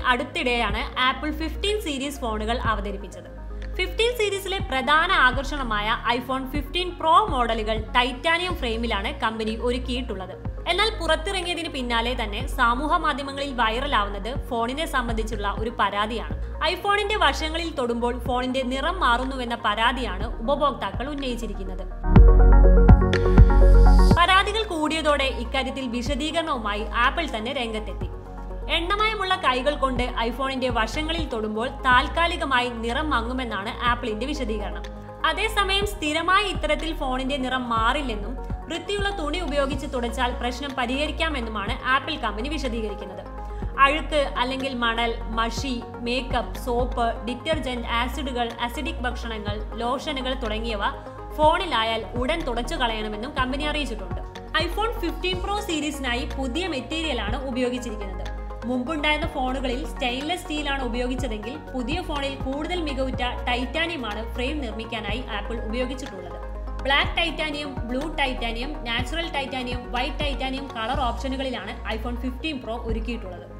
അടുത്തിടെയാണ് apple fifteen series ഫോണുകൾ അവതരിപ്പിച്ചത് ഫിഫ്റ്റീൻ സീരീസിലെ പ്രധാന ആകർഷണമായ ഐഫോൺ ഫിഫ്റ്റീൻ പ്രോ മോഡലുകൾ ടൈറ്റാനിയം ഫ്രെയിമിലാണ് കമ്പനി ഒരുക്കിയിട്ടുള്ളത് എന്നാൽ പുറത്തിറങ്ങിയതിന് പിന്നാലെ തന്നെ സമൂഹ മാധ്യമങ്ങളിൽ വൈറലാവുന്നത് ഫോണിനെ സംബന്ധിച്ചുള്ള ഒരു പരാതിയാണ് ഐഫോണിന്റെ വശങ്ങളിൽ തൊടുമ്പോൾ ഫോണിന്റെ നിറം മാറുന്നുവെന്ന പരാതിയാണ് ഉപഭോക്താക്കൾ ഉന്നയിച്ചിരിക്കുന്നത് പരാതികൾ കൂടിയതോടെ ഇക്കാര്യത്തിൽ വിശദീകരണവുമായി ആപ്പിൾ തന്നെ രംഗത്തെത്തി എണ്ണമയമുള്ള കൈകൾ കൊണ്ട് ഐഫോണിന്റെ വശങ്ങളിൽ തൊടുമ്പോൾ താൽക്കാലികമായി നിറം മങ്ങുമെന്നാണ് ആപ്പിളിന്റെ വിശദീകരണം അതേസമയം സ്ഥിരമായി ഇത്തരത്തിൽ ഫോണിന്റെ നിറം മാറില്ലെന്നും വൃത്തിയുള്ള തുണി ഉപയോഗിച്ച് തുടച്ചാൽ പ്രശ്നം പരിഹരിക്കാമെന്നുമാണ് ആപ്പിൾ കമ്പനി വിശദീകരിക്കുന്നത് അഴുക്ക് അല്ലെങ്കിൽ മണൽ മഷി മേക്കപ്പ് സോപ്പ് ഡിറ്റർജന്റ് ആസിഡുകൾ അസിഡിക് ഭക്ഷണങ്ങൾ ലോഷനുകൾ തുടങ്ങിയവ ഫോണിലായാൽ ഉടൻ തുടച്ചു കളയണമെന്നും കമ്പനി അറിയിച്ചിട്ടുണ്ട് ഐഫോൺ ഫിഫ്റ്റീൻ പ്രോ സീരീസിനായി പുതിയ മെറ്റീരിയലാണ് ഉപയോഗിച്ചിരിക്കുന്നത് മുമ്പുണ്ടായിരുന്ന ഫോണുകളിൽ സ്റ്റെയിൻലെസ് സ്റ്റീലാണ് ഉപയോഗിച്ചതെങ്കിൽ പുതിയ ഫോണിൽ കൂടുതൽ മികവുറ്റ ടൈറ്റാനിയമാണ് ഫ്രെയിം നിർമ്മിക്കാനായി ആപ്പിൾ ഉപയോഗിച്ചിട്ടുള്ളത് black titanium blue titanium natural titanium white titanium colour ഓപ്ഷനുകളിലാണ് ഐഫോൺ ഫിഫ്റ്റീൻ പ്രോ ഒരുക്കിയിട്ടുള്ളത്